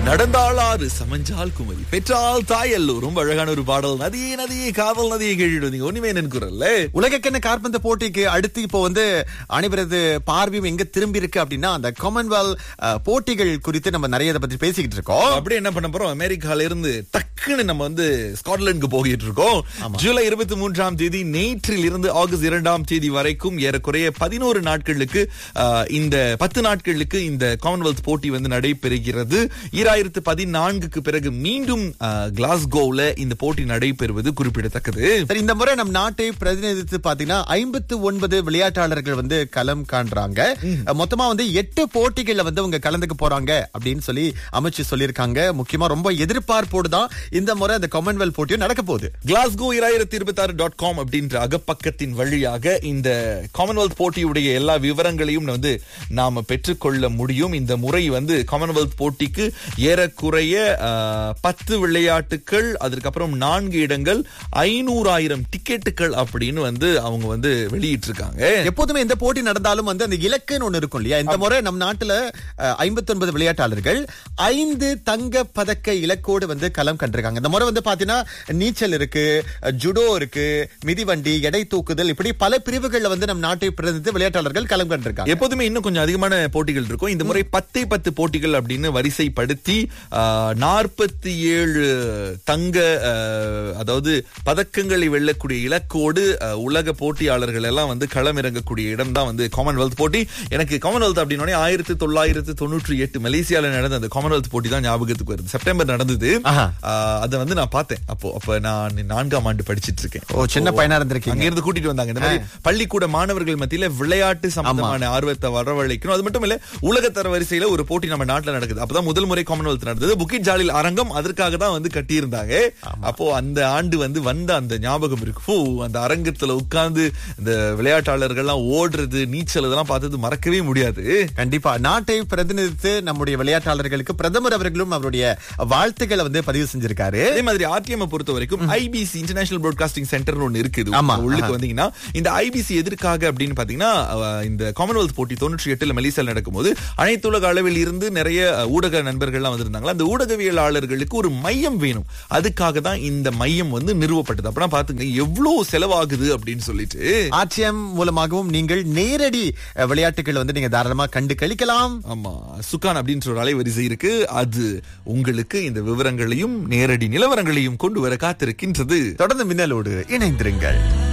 நடந்தாளாறு சமஞ்சால் குமரி பெற்றால் தாய் அல்லோ ரொம்ப அழகான ஒரு பாடல் நதியே நதியே காதல் நதியை கேழிடும் நீங்க ஒண்ணுமே நினைக்கிறல்ல உலகக்கென்ன காற்பந்து போட்டிக்கு அடுத்து இப்போ வந்து அனைவரது பார்வையும் எங்க திரும்பி இருக்கு அப்படின்னா அந்த காமன்வெல் அஹ், போட்டிகள் குறித்து நம்ம நிறைய இதை பத்தி பேசிக்கிட்டு இருக்கோம் அப்படியே என்ன பண்ண போறோம் அமெரிக்கால இருந்து டக்குன்னு நம்ம வந்து ஸ்காட்லாந்துக்கு போகிட்டு இருக்கோம் ஜூலை இருபத்தி மூன்றாம் தேதி நேற்றில் இருந்து ஆகஸ்ட் இரண்டாம் தேதி வரைக்கும் ஏறக்குறைய பதினோரு நாட்களுக்கு ஆஹ், இந்த பத்து நாட்களுக்கு இந்த காமன்வெல்த் போட்டி வந்து நடைபெறுகிறது ஈராயிரத்து பதினான்குக்கு பிறகு மீண்டும் ஆஹ், கிளாஸ்கோவ்ல இந்த போட்டி நடைபெறுவது குறிப்பிடத்தக்கது சரி இந்த முறை நம் நாட்டை பிரதிநிதித்து பாத்தீங்கன்னா ஐம்பத்து ஒன்பது விளையாட்டாளர்கள் வந்து களம் காண்றாங்க அஹ், மொத்தமா வந்து எட்டு போட்டிகள்ல வந்து அவங்க கலந்துக்க போறாங்க அப்படின்னு சொல்லி அமைச்சு சொல்லியிருக்காங்க முக்கியமா ரொம்ப எதிர்பார்ப்போடு தான் இந்த முறை அந்த காமன்வெல்த் போட்டியும் நடக்க போகுது கிளாஸ்கோ இராயிரத்தி இருபத்தி ஆறு டாட் காம் அப்படின்ற அகப்பக்கத்தின் வழியாக இந்த காமன்வெல்த் போட்டியுடைய எல்லா விவரங்களையும் வந்து நாம பெற்றுக்கொள்ள முடியும் இந்த முறை வந்து காமன்வெல்த் போட்டிக்கு ஏறக்குறைய ஆஹ், பத்து விளையாட்டுகள் அதற்கப்புறம் நான்கு இடங்கள் ஐநூறாயிரம் டிக்கெட்டுகள் அப்படின்னு வந்து அவங்க வந்து வெளியிட்டிருக்காங்க எப்போதுமே எந்த போட்டி நடந்தாலும் வந்து அந்த இலக்குன்னு ஒண்ணு இருக்கும் இல்லையா இந்த முறை நம் நாட்டுல ஐம்பத்தி ஒன்பது விளையாட்டாளர்கள் ஐந்து தங்க பதக்க இலக்கோடு வந்து களம் கண்டிருக்காங்க இந்த முறை வந்து பாத்தீங்கன்னா நீச்சல் இருக்கு அஹ், ஜுடோ இருக்கு மிதிவண்டி எடை தூக்குதல் இப்படி பல பிரிவுகள்ல வந்து நம் நாட்டை பிரதிநிதித்து விளையாட்டாளர்கள் களம் கண்டிருக்காங்க எப்போதுமே இன்னும் கொஞ்சம் அதிகமான போட்டிகள் இருக்கும் இந்த முறை பத்தே பத்து போட்டிகள் அப்படின்னு வரிசைப்படுத்தி நாற்பத்தி ஏழு தங்க ஆஹ், அதாவது பதக்கங்களை வெல்லக்கூடிய இலக்கோடு ஆஹ், உலக போட்டியாளர்கள் எல்லாம் வந்து களமிறங்கக்கூடிய இடம் தான் வந்து காமன்வெல்த் போட்டி எனக்கு காமன்வெல்த் அப்படின்னே ஆயிரத்தி தொள்ளாயிரத்தி தொண்ணூற்றி எட்டு மலேசியால நடந்த அந்த காமன்வெல்த் போட்டி தான் ஞாபகத்துக்கு வருது செப்டம்பர் நடந்தது ஆஹா. ஆஹ், அதை வந்து நான் பார்த்தேன் அப்போ அப்ப நான் நான்காம் ஆண்டு படிச்சிட்டு இருக்கேன் ஓ சின்ன பையனா இருந்திருக்கீங்க அங்க இருந்து கூட்டிட்டு வந்தாங்க இந்த மாதிரி பள்ளிக்கூட மாணவர்கள் மத்தியில விளையாட்டு சம்பந்தமான ஆர்வத்தை வரவழைக்கணும் அது மட்டும் இல்ல உலக தர வரிசையில ஒரு போட்டி நம்ம நாட்டுல நடக்குது அப்பதான் முதல் முறை காமன்வெல்த் நடந்தது புக்கிட் ஜாலில் அரங்கம் அதற்காக தான் வந்து கட்டியிருந்தாங்க அப்போ அந்த ஆண்டு வந்து வந்த அந்த ஞாபகம் இருக்கு ஃபூ, அந்த அரங்கத்துல உட்கார்ந்து இந்த விளையாட்டாளர்கள்லாம் ஓடுறது நீச்சல் இதெல்லாம் பார்த்தது மறக்கவே முடியாது கண்டிப்பா நாட்டை பிரதிநிதித்து நம்முடைய விளையாட்டாளர்களுக்கு பிரதமர் அவர்களும் அவருடைய வாழ்த்துக்களை வந்து பதிவு செஞ்சிருக்காரு அதே மாதிரி ஆர்டிஎம் பொறுத்த வரைக்கும் ஐபிசி இன்டர்நேஷனல் broadcasting சென்டர் ஒன்னு இருக்குது ஆமா, உள்ளுக்கு ஆஹா. வந்தீங்கன்னா இந்த ஐபிசி எதற்காக அப்படின்னு பாத்தீங்கன்னா அஹ், இந்த காமன்வெல்த் போட்டி தொண்ணூற்றி எட்டுல மலேசியால நடக்கும்போது அனைத்துலக அளவில் இருந்து நிறைய அஹ், ஊடக நண்பர்கள்லாம் வந்திருந்தாங்களா அந்த ஊடகவியலாளர்களுக்கு ஒரு மையம் வேணும் அதுக்காக தான் இந்த மையம் வந்து நிறுவப்பட்டது அப்படின்னா பாத்துங்க எவ்வளவு செலவாகுது அப்படின்னு சொல்லிட்டு ஆர்டிஎம் மூலமாகவும் நீங்கள் நேரடி அஹ், விளையாட்டுகளை வந்து நீங்க தாராளமா கண்டு கழிக்கலாம் ஆமா சுகான் அப்படின்ற ஒரு அலைவரிசை இருக்கு அது உங்களுக்கு இந்த விவரங்களையும் நேரடி நிலவரங்களையும் கொண்டு வர காத்திருக்கின்றது தொடர்ந்து மின்னலோடு இணைந்திருங்கள்